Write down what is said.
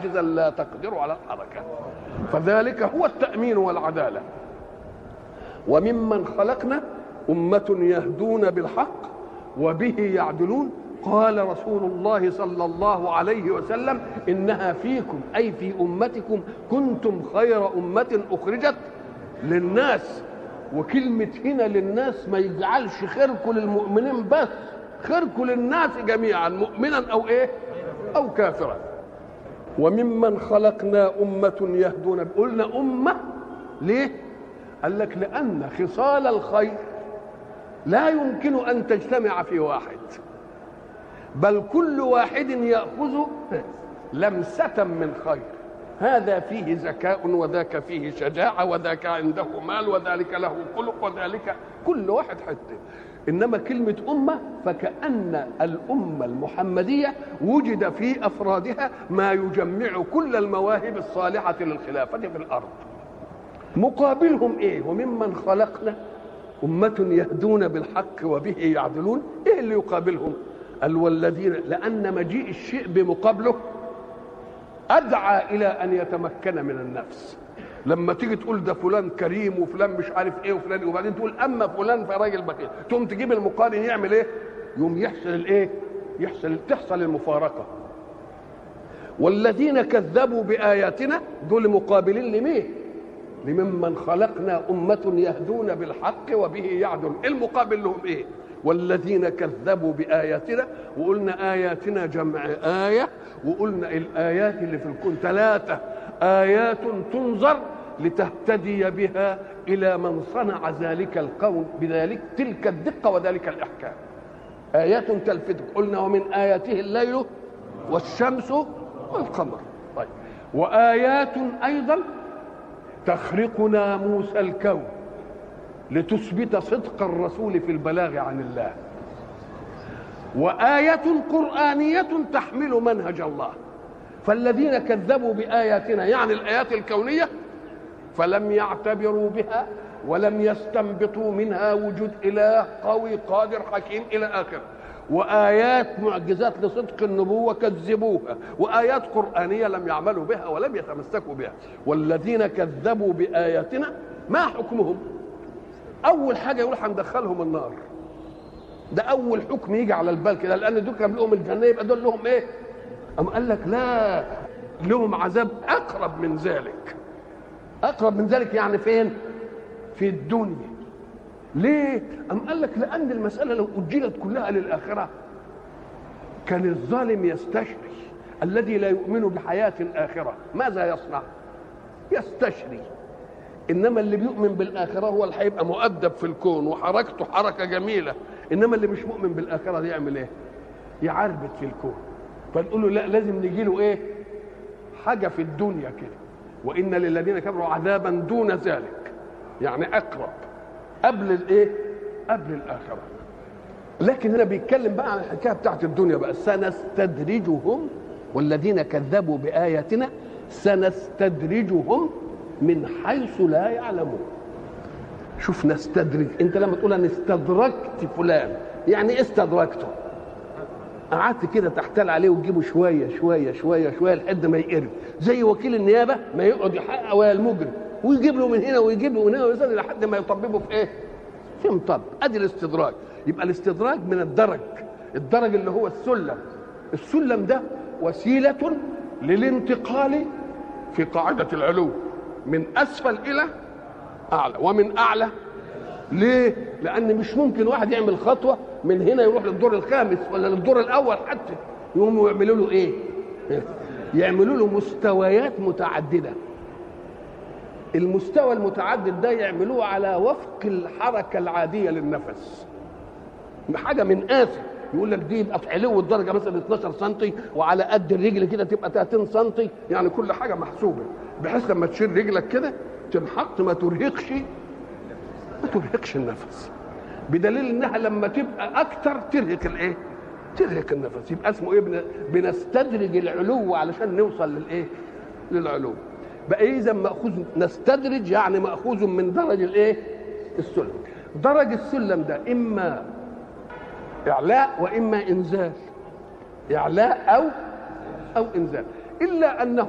عاجزا لا تقدر على الحركة فذلك هو التأمين والعدالة وممن خلقنا أمة يهدون بالحق وبه يعدلون قال رسول الله صلى الله عليه وسلم إنها فيكم أي في أمتكم كنتم خير أمة أخرجت للناس وكلمة هنا للناس ما يجعلش خيركم للمؤمنين بس خيركم للناس جميعا مؤمنا أو إيه أو كافرا وممن خلقنا أمة يهدون قلنا أمة ليه قال لك لأن خصال الخير لا يمكن أن تجتمع في واحد بل كل واحد يأخذ لمسة من خير هذا فيه ذكاء وذاك فيه شجاعة وذاك عنده مال وذلك له خلق وذلك كل واحد حتى إنما كلمة أمة فكأن الأمة المحمدية وجد في أفرادها ما يجمع كل المواهب الصالحة للخلافة في الأرض مقابلهم إيه وممن خلقنا أمة يهدون بالحق وبه يعدلون إيه اللي يقابلهم قال والذين لأن مجيء الشيء بمقابله أدعى إلى أن يتمكن من النفس لما تيجي تقول ده فلان كريم وفلان مش عارف ايه وفلان وبعدين تقول اما فلان فراجل بخيل تقوم تجيب المقارن يعمل ايه يوم يحصل الايه يحصل تحصل المفارقه والذين كذبوا باياتنا دول مقابلين لمين لممن خلقنا أمة يهدون بالحق وبه يعدل المقابل لهم إيه والذين كذبوا بآياتنا وقلنا آياتنا جمع آية وقلنا الآيات اللي في الكون ثلاثة آيات تنظر لتهتدي بها إلى من صنع ذلك القول بذلك تلك الدقة وذلك الإحكام آيات تلفتك قلنا ومن آياته الليل والشمس والقمر طيب وآيات أيضا تخرق ناموس الكون لتثبت صدق الرسول في البلاغ عن الله وآية قرآنية تحمل منهج الله فالذين كذبوا بآياتنا يعني الآيات الكونية فلم يعتبروا بها ولم يستنبطوا منها وجود إله قوي قادر حكيم إلى آخره وآيات معجزات لصدق النبوة كذبوها وآيات قرآنية لم يعملوا بها ولم يتمسكوا بها والذين كذبوا بآياتنا ما حكمهم أول حاجة يقول هندخلهم النار ده أول حكم يجي على البال كده لأن دول كان لهم الجنة يبقى دول لهم إيه؟ أم قال لك لا لهم عذاب أقرب من ذلك أقرب من ذلك يعني فين؟ في الدنيا ليه؟ أم قال لك لأن المسألة لو أجلت كلها للآخرة كان الظالم يستشري الذي لا يؤمن بحياة آخرة ماذا يصنع؟ يستشري إنما اللي بيؤمن بالآخرة هو اللي هيبقى مؤدب في الكون وحركته حركة جميلة إنما اللي مش مؤمن بالآخرة دي يعمل إيه؟ يعربد في الكون فنقول له لا لازم نجي له إيه؟ حاجة في الدنيا كده وإن للذين كفروا عذابا دون ذلك يعني أقرب قبل الايه قبل الاخره لكن هنا بيتكلم بقى عن الحكايه بتاعت الدنيا بقى سنستدرجهم والذين كذبوا باياتنا سنستدرجهم من حيث لا يعلمون شوف نستدرج انت لما تقول انا استدركت فلان يعني ايه استدركته قعدت كده تحتال عليه وتجيبه شويه شويه شويه شويه لحد ما يقرب زي وكيل النيابه ما يقعد يحقق ويا المجرم ويجيب له من هنا ويجيب له من هنا ويصل لحد ما يطببه في ايه؟ في مطب ادي الاستدراج يبقى الاستدراج من الدرج الدرج اللي هو السلم السلم ده وسيله للانتقال في قاعده العلو من اسفل الى اعلى ومن اعلى ليه؟ لان مش ممكن واحد يعمل خطوه من هنا يروح للدور الخامس ولا للدور الاول حتى يقوموا يعملوا له ايه؟ يعملوا له مستويات متعدده المستوى المتعدد ده يعملوه على وفق الحركه العاديه للنفس حاجه من آسف يقول لك دي يبقى في علو الدرجه مثلا 12 سم وعلى قد الرجل كده تبقى 30 سم يعني كل حاجه محسوبه بحيث لما تشيل رجلك كده تنحط ما ترهقش ما ترهقش النفس بدليل انها لما تبقى اكتر ترهق الايه؟ ترهق النفس يبقى اسمه ايه؟ بنستدرج العلو علشان نوصل للايه؟ للعلو بقى اذا ماخوذ نستدرج يعني ماخوذ من درج الايه السلم درج السلم ده اما اعلاء واما انزال اعلاء او او انزال الا انه